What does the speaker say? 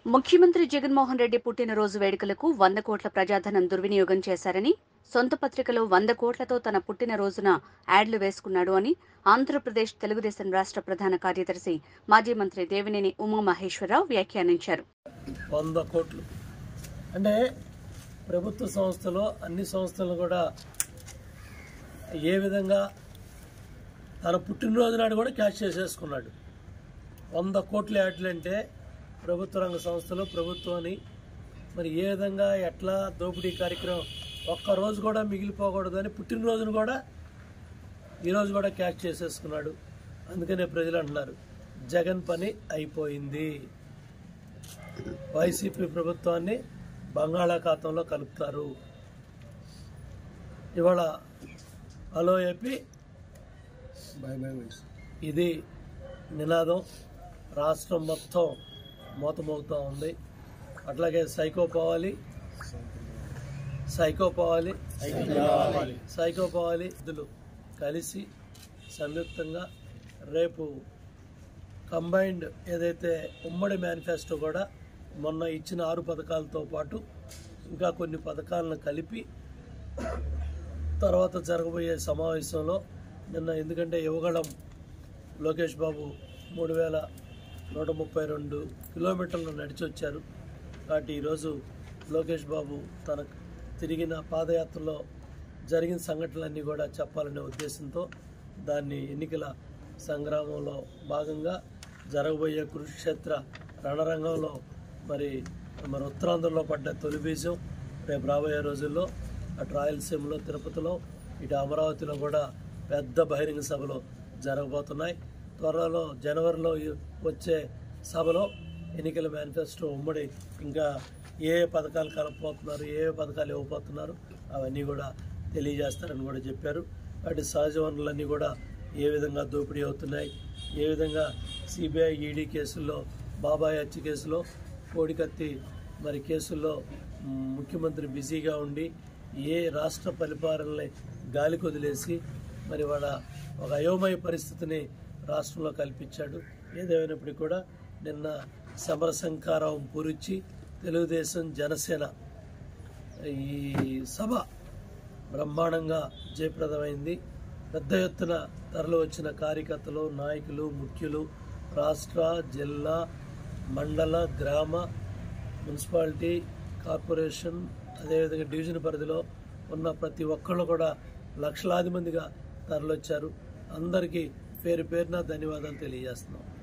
ముఖ్యమంత్రి జగన్మోహన్ రెడ్డి పుట్టినరోజు వేడుకలకు వంద కోట్ల ప్రజాధనం దుర్వినియోగం చేశారని సొంత పత్రికలో వంద కోట్లతో తన పుట్టినరోజున యాడ్లు వేసుకున్నాడు అని ఆంధ్రప్రదేశ్ తెలుగుదేశం రాష్ట్ర ప్రధాన కార్యదర్శి మాజీ మంత్రి దేవినేని ఉమామహేశ్వరరావు వ్యాఖ్యానించారు వంద కోట్లు అంటే ప్రభుత్వ సంస్థలో అన్ని సంస్థలు కూడా ఏ విధంగా తన పుట్టినరోజు నాడు కూడా క్యాష్ చేసేసుకున్నాడు వంద కోట్ల యాడ్లు అంటే ప్రభుత్వ రంగ సంస్థలు ప్రభుత్వాన్ని మరి ఏ విధంగా ఎట్లా దోపిడీ కార్యక్రమం ఒక్క రోజు కూడా మిగిలిపోకూడదు అని పుట్టినరోజును కూడా ఈరోజు కూడా క్యాష్ చేసేసుకున్నాడు అందుకనే ప్రజలు అంటున్నారు జగన్ పని అయిపోయింది వైసీపీ ప్రభుత్వాన్ని బంగాళాఖాతంలో కలుపుతారు ఇవాళ హలో ఏపీ ఇది నినాదం రాష్ట్రం మొత్తం మోతమోగుతూ ఉంది అట్లాగే సైకో పోవాలి సైకో పోవాలి సైకో పోవాలి ఇద్దరు కలిసి సంయుక్తంగా రేపు కంబైన్డ్ ఏదైతే ఉమ్మడి మేనిఫెస్టో కూడా మొన్న ఇచ్చిన ఆరు పథకాలతో పాటు ఇంకా కొన్ని పథకాలను కలిపి తర్వాత జరగబోయే సమావేశంలో నిన్న ఎందుకంటే యువగళం లోకేష్ బాబు మూడు వేల నూట ముప్పై రెండు కిలోమీటర్లు నడిచి వచ్చారు కాబట్టి ఈరోజు లోకేష్ బాబు తన తిరిగిన పాదయాత్రలో జరిగిన సంఘటనలన్నీ కూడా చెప్పాలనే ఉద్దేశంతో దాన్ని ఎన్నికల సంగ్రామంలో భాగంగా జరగబోయే కురుక్షేత్ర రణరంగంలో మరి మరి ఉత్తరాంధ్రలో పడ్డ తొలి బీజం రేపు రాబోయే రోజుల్లో అటు రాయలసీమలో తిరుపతిలో ఇటు అమరావతిలో కూడా పెద్ద బహిరంగ సభలు జరగబోతున్నాయి త్వరలో జనవరిలో వచ్చే సభలో ఎన్నికల మేనిఫెస్టో ఉమ్మడి ఇంకా ఏ ఏ పథకాలు కలపబోతున్నారు ఏ ఏ పథకాలు ఇవ్వబోతున్నారు అవన్నీ కూడా తెలియజేస్తారని కూడా చెప్పారు వాటి సహజ వనరులన్నీ కూడా ఏ విధంగా దోపిడీ అవుతున్నాయి ఏ విధంగా సిబిఐ ఈడీ కేసుల్లో బాబాయ్ హత్య కేసులో కోడికత్తి మరి కేసుల్లో మ్, ముఖ్యమంత్రి బిజీగా ఉండి ఏ రాష్ట్ర పరిపాలనని గాలికి వదిలేసి మరి వాళ్ళ ఒక అయోమయ పరిస్థితిని రాష్ట్రంలో కల్పించాడు ఏదేమైనప్పటికీ కూడా నిన్న సమర సంకారం పూరిచ్చి తెలుగుదేశం జనసేన ఈ సభ బ్రహ్మాండంగా జయప్రదమైంది పెద్ద ఎత్తున తరలి వచ్చిన కార్యకర్తలు నాయకులు ముఖ్యులు రాష్ట్ర జిల్లా మండల గ్రామ మున్సిపాలిటీ కార్పొరేషన్ అదేవిధంగా డివిజన్ పరిధిలో ఉన్న ప్రతి ఒక్కళ్ళు కూడా లక్షలాది మందిగా తరలొచ్చారు అందరికీ పేరు పేరున ధన్యవాదాలు తెలియజేస్తున్నాం